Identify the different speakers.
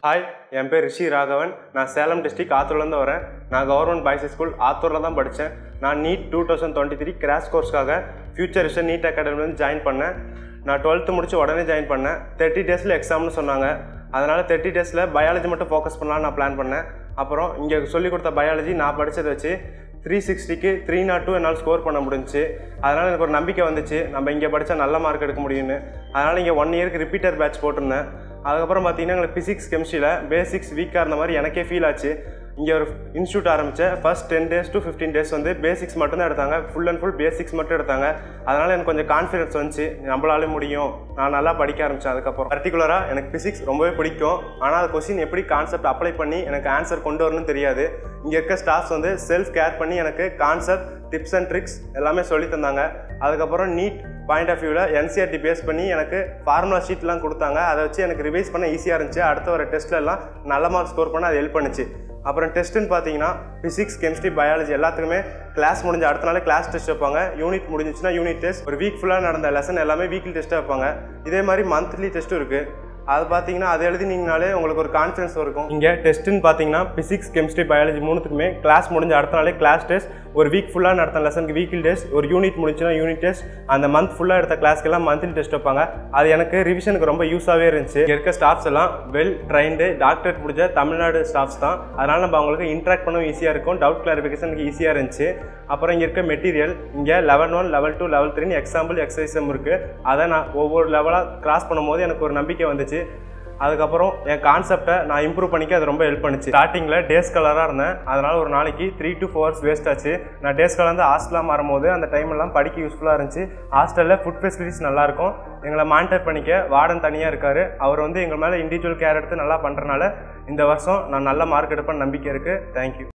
Speaker 1: hi என் பேர் ரிஷி ராகவன் நான் Salem district ஆத்தூர்லேருந்து வரேன் நான் கவர்மெண்ட் பாய்ஸ் ஸ்கூல் ஆத்தூரில் தான் படித்தேன் நான் NEET two thousand twenty three crash கோர்ஸ்க்காக ஃபியூச்சர் விஷன் நீட் அகாடமிலேருந்து ஜாயின் பண்ணேன் நான் டுவெல்த்து முடிச்சு உடனே ஜாயின் பண்ணேன் தேர்ட்டி டேஸில் எக்ஸாம்னு சொன்னாங்க அதனால் தேர்ட்டி டேஸில் பயாலஜி மட்டும் ஃபோக்கஸ் பண்ணலாம்னு நான் பிளான் பண்ணேன் அப்புறம் இங்கே சொல்லிக் கொடுத்த பயாலஜி நான் படித்ததை வச்சு த்ரீ சிக்ஸ்டிக்கு த்ரீ நாட் டூ என்னால் ஸ்கோர் பண்ண முடிஞ்சுச்சு அதனால் எனக்கு ஒரு நம்பிக்கை வந்துச்சு நம்ம இங்கே படித்தா நல்ல மார்க் எடுக்க முடியும்னு அதனால் இங்கே ஒன் இயருக்கு ரிப்பீட்டர் பேட்ச் போட்டிருந்தேன் அதுக்கப்புறம் பார்த்தீங்கன்னா எங்களுக்கு ஃபிசிக்ஸ் கெமிஸ்ட்ரியில் பேசிக்ஸ் வீக்காக இருந்த மாதிரி எனக்கே ஃபீல் ஆச்சு இங்கே ஒரு இன்ஸ்டியூட் ஆரம்பித்தேன் first ten days to fifteen days வந்து பேசிக்ஸ் மட்டும் தான் எடுத்தாங்க ஃபுல் அண்ட் ஃபுல் பேசிக்ஸ் மட்டும் எடுத்தாங்க அதனால் எனக்கு கொஞ்சம் கான்ஃபிடன்ஸ் வந்துச்சு நம்மளால முடியும் நான் நல்லா படிக்க ஆரம்பித்தேன் அதுக்கப்புறம் பர்டிகுலராக எனக்கு ஃபிசிக்ஸ் ரொம்பவே பிடிக்கும் ஆனால் அது கொஸ்டின் எப்படி கான்செப்ட் அப்ளை பண்ணி எனக்கு ஆன்சர் கொண்டு வரணும்னு தெரியாது இங்கே இருக்க ஸ்டாஃப்ஸ் வந்து செல்ஃப் கேர் பண்ணி எனக்கு கான்செப்ட் டிப்ஸ் அண்ட் ட்ரிக்ஸ் எல்லாமே சொல்லி தந்தாங்க அதுக்கப்புறம் நீட் பாயிண்ட் ஆஃப் வியூவில் என்சிஆர்டி பேஸ் பண்ணி எனக்கு ஃபார்முலா ஷீட்லாம் கொடுத்தாங்க அதை வச்சு எனக்கு ரிவைஸ் பண்ண ஈஸியாக இருந்துச்சு அடுத்த வர டெஸ்ட்ல எல்லாம் நல்ல மார்க் ஸ்கோர் பண்ண அது ஹெல்ப் பண்ணுச்சு அப்புறம் டெஸ்ட்டுன்னு பார்த்தீங்கன்னா ஃபிசிக்ஸ் கெமிஸ்ட்ரி பயாலஜி எல்லாத்துக்குமே கிளாஸ் முடிஞ்ச அடுத்த நாள் கிளாஸ் டெஸ்ட் வைப்பாங்க யூனிட் முடிஞ்சிச்சுன்னா யூனிட் டெஸ்ட் ஒரு வீக் ஃபுல்லாக நடந்த லெசன் எல்லாமே வீக்லி டெஸ்ட்டாக வைப்பாங்க இதே மாதிரி மந்த்லி டெஸ்ட்டும் இருக்குது அது பார்த்தீங்கன்னா அதை எழுதினீங்கனாலே உங்களுக்கு ஒரு கான்ஃபிடன்ஸ் இருக்கும் இங்கே டெஸ்ட்டுன்னு பார்த்தீங்கன்னா ஃபிசிக்ஸ் கெமிஸ்ட்ரி பயாலஜி மூணுத்துக்குமே கிளாஸ் முடிஞ்ச அடுத்த நாளே கிளாஸ் டெஸ்ட் ஒரு வீக் ஃபுல்லாக நடத்த லெசனுக்கு வீக்லி டெஸ்ட் ஒரு யூனிட் முடிஞ்சுன்னா யூனிட் டெஸ்ட் அந்த மந்த் ஃபுல்லாக எடுத்த கிளாஸ்க்கெல்லாம் மந்த்லி டெஸ்ட் வைப்பாங்க அது எனக்கு ரிவிஷனுக்கு ரொம்ப யூஸாகவே இருந்துச்சு இங்க இருக்க ஸ்டாஃப்ஸ் எல்லாம் வெல் ட்ரைன்டு டாக்டரேட் முடிஞ்ச தமிழ்நாடு ஸ்டாஃப்ஸ் தான் அதனால் நம்ம அவங்களுக்கு இன்ட்ராக்ட் பண்ணவும் ஈஸியாக இருக்கும் டவுட் கிளாரிஃபிகேஷனுக்கு ஈஸியாக இருந்துச்சு அப்புறம் இங்கே இருக்க மெட்டீரியல் இங்கே level one level two level த்ரீன்னு எக்ஸாம்பிள் எக்ஸசைஸும் இருக்குது அதை நான் ஒவ்வொரு லெவலாக கிராஸ் பண்ணும்போது எனக்கு ஒரு நம்பிக்கை வந்துச்சு அதுக்கப்புறம் என் கான்செப்டை நான் இம்ப்ரூவ் பண்ணிக்க அது ரொம்ப ஹெல்ப் பண்ணுச்சு ஸ்டார்டிங்கில் டேஸ் கலராக இருந்தேன் அதனால் ஒரு நாளைக்கு three to four hours waste ஆச்சு நான் டேஸ் கலர் வந்து ஹாஸ்டலாக மாறும்போது அந்த டைம் எல்லாம் படிக்க யூஸ்ஃபுல்லாக இருந்துச்சு ஹாஸ்டலில் ஃபுட் ஃபெசிலிட்டிஸ் நல்லாயிருக்கும் எங்களை மானிட்டர் பண்ணிக்க வார்டன் தனியாக இருக்கார் அவர் வந்து எங்கள் மேலே இண்டிவிஜுவல் கேர் எடுத்து நல்லா பண்ணுறனால இந்த வருஷம் நான் நல்ல மார்க் எடுப்பேன்னு நம்பிக்கை இருக்குது தேங்க்யூ